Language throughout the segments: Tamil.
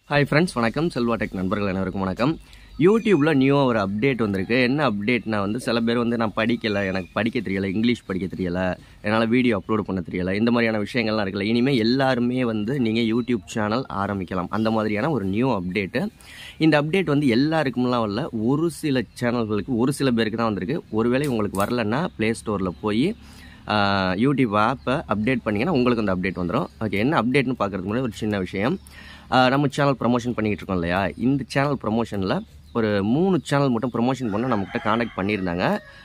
ஹாய் ஃப்ரெண்ட்ஸ் வணக்கம் செல்வா டெக் நண்பர்கள் அனைவருக்கும் வணக்கம் யூடியூப்பில் நியூவாக ஒரு அப்டேட் வந்திருக்கு என்ன அப்டேட்னா வந்து சில பேர் வந்து நான் படிக்கலை எனக்கு படிக்க தெரியலை இங்கிலீஷ் படிக்க தெரியலை என்னால் வீடியோ அப்லோட் பண்ண தெரியலை இந்த மாதிரியான விஷயங்கள்லாம் இருக்குல்ல இனிமேல் எல்லாருமே வந்து நீங்கள் யூடியூப் சேனல் ஆரம்பிக்கலாம் அந்த மாதிரியான ஒரு நியூ அப்டேட்டு இந்த அப்டேட் வந்து எல்லாருக்கும்லாம் வரல ஒரு சில சேனல்களுக்கு ஒரு சில பேருக்கு தான் வந்திருக்கு ஒருவேளை உங்களுக்கு வரலன்னா ப்ளே ஸ்டோரில் போய் ஆஹ், யூடியூப் ஆப்பை அப்டேட் பண்ணிங்கன்னா உங்களுக்கு அந்த அப்டேட் வந்துடும் ஓகே என்ன அப்டேட்னு பார்க்குறதுக்கு முன்னாடி ஒரு சின்ன விஷயம் ஆஹ், நம்ம சேனல் ப்ரமோஷன் பண்ணிக்கிட்டு இருக்கோம் இல்லையா இந்த சேனல் ப்ரமோஷனில் ஒரு மூணு சேனல் மட்டும் ப்ரமோஷன் பண்ண நம்மக்கிட்ட காண்டாக்ட் பண்ணியிருந்தாங்க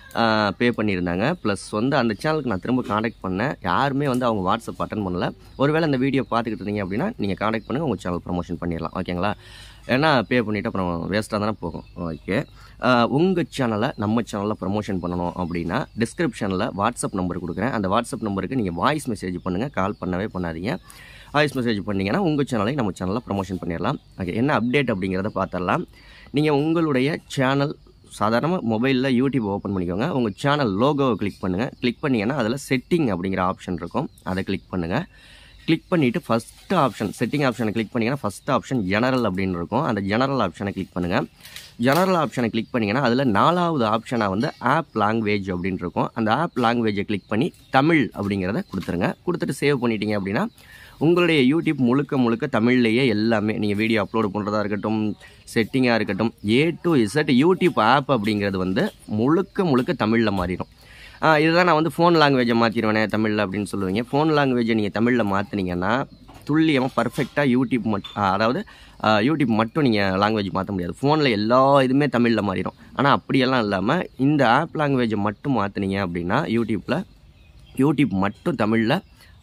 பே பண்ணியிருந்தாங்க ப்ளஸ் வந்து அந்த சேனலுக்கு நான் திரும்ப காண்டாக்ட் பண்ணேன் யாருமே வந்து அவங்க வாட்ஸ்அப் அட்டன் பண்ணல ஒருவேளை அந்த வீடியோ பார்த்துக்கிட்டு இருந்தீங்க அப்படின்னா நீங்கள் காண்டாக்ட் பண்ணுங்கள் உங்கள் சேனல் ப்ரமோஷன் பண்ணிடலாம் ஓகேங்களா ஏன்னா பே பண்ணிவிட்டு அப்புறம் வேஸ்ட்டாக தானே போகும் ஓகே உங்கள் சேனலை நம்ம சேனலில் ப்ரமோஷன் பண்ணணும் அப்படின்னா டிஸ்கிரிப்ஷனில் வாட்ஸ்அப் நம்பர் கொடுக்குறேன் அந்த வாட்ஸ்அப் நம்பருக்கு நீங்கள் வாய்ஸ் மெசேஜ் பண்ணுங்கள் கால் பண்ணவே பண்ணாதீங்க வாய்ஸ் மெசேஜ் பண்ணீங்கன்னா உங்கள் சேனலையும் நம்ம சேனலில் ப்ரமோஷன் பண்ணிடலாம் ஓகே என்ன அப்டேட் அப்படிங்கிறத பார்த்துடலாம் நீங்கள் உங்களுடைய சேனல் சாதாரணமாக மொபைலில் யூடியூப் ஓப்பன் பண்ணிக்கோங்க உங்கள் சேனல் லோகோவை கிளிக் பண்ணுங்கள் கிளிக் பண்ணிங்கன்னா அதில் செட்டிங் அப்படிங்கிற ஆப்ஷன் இருக்கும் அதை கிளிக் பண்ணுங்கள் கிளிக் பண்ணிவிட்டு ஃபஸ்ட்டு ஆப்ஷன் செட்டிங் ஆப்ஷனை கிளிக் பண்ணிங்கன்னா ஃபஸ்ட் ஆப்ஷன் ஜெனரல் அப்படின்னு இருக்கும் அந்த ஜெனரல் ஆப்ஷனை கிளிக் பண்ணுங்கள் ஜெனரல் ஆப்ஷனை கிளிக் பண்ணிங்கன்னா அதில் நாலாவது ஆப்ஷனாக வந்து ஆப் லாங்குவேஜ் அப்படின்னு இருக்கும் அந்த ஆப் லாங்குவேஜை கிளிக் பண்ணி தமிழ் அப்படிங்கிறத கொடுத்துருங்க கொடுத்துட்டு சேவ் பண்ணிட்டீங்க அப்படின்னா உங்களுடைய யூடியூப் முழுக்க முழுக்க தமிழ்லேயே எல்லாமே நீங்கள் வீடியோ அப்லோட் பண்ணுறதா இருக்கட்டும் செட்டிங்காக இருக்கட்டும் A to Z YouTube app அப்படிங்கிறது வந்து முழுக்க முழுக்க தமிழில் மாறிடும் ஆ, இதுதான் நான் வந்து ஃபோன் லாங்குவேஜை மாற்றிடுவேனே தமிழில் அப்படின்னு சொல்லுவீங்க ஃபோன் லாங்குவேஜை நீங்கள் தமிழில் மாற்றினீங்கன்னா துல்லியமாக பர்ஃபெக்டாக யூடியூப் மட் ஆ, அதாவது ஆ, யூடியூப் மட்டும் நீங்கள் லாங்குவேஜ் மாற்ற முடியாது ஃபோனில் எல்லா இதுவுமே தமிழில் மாறிடும் ஆனால் அப்படியெல்லாம் இல்லாமல் இந்த ஆப் லாங்குவேஜை மட்டும் மாற்றினீங்க அப்படின்னா யூடியூப்பில் யூடியூப் மட்டும் தமிழில்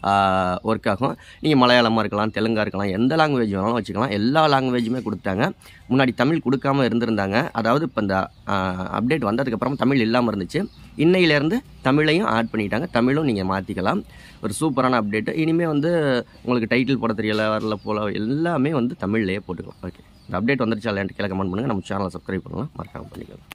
ஒர்க் ஆகும் நீங்கள் மலையாளமாக இருக்கலாம் தெலுங்கா இருக்கலாம் எந்த லாங்குவேஜ் வேணாலும் வச்சுக்கலாம் எல்லா லாங்குவேஜுமே கொடுத்தாங்க முன்னாடி தமிழ் கொடுக்காம இருந்திருந்தாங்க அதாவது இப்போ இந்த அப்டேட் வந்ததுக்கப்புறம் தமிழ் இல்லாமல் இருந்துச்சு இன்னையிலேருந்து தமிழையும் ஆட் பண்ணிட்டாங்க தமிழும் நீங்கள் மாற்றிக்கலாம் ஒரு சூப்பரான அப்டேட்டு இனிமேல் வந்து உங்களுக்கு டைட்டில் போட தெரியல வரல போல எல்லாமே வந்து தமிழ்லேயே போட்டுக்கலாம் ஓகே இந்த அப்டேட் வந்துருச்சா இல்லையான்ட்டு கீழே கமெண்ட் பண்ணுங்கள் நம்ம சேனலை சப்ஸ்கிரைப் பண்ணலாம் மறக்காம பண்ணிக்கலாம்